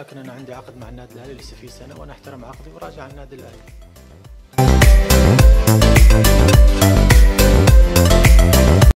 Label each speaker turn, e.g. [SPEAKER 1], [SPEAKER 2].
[SPEAKER 1] لكن انا عندي عقد مع النادي الاهلي لسه في سنه وانا احترم عقدي وراجع على النادي الاهلي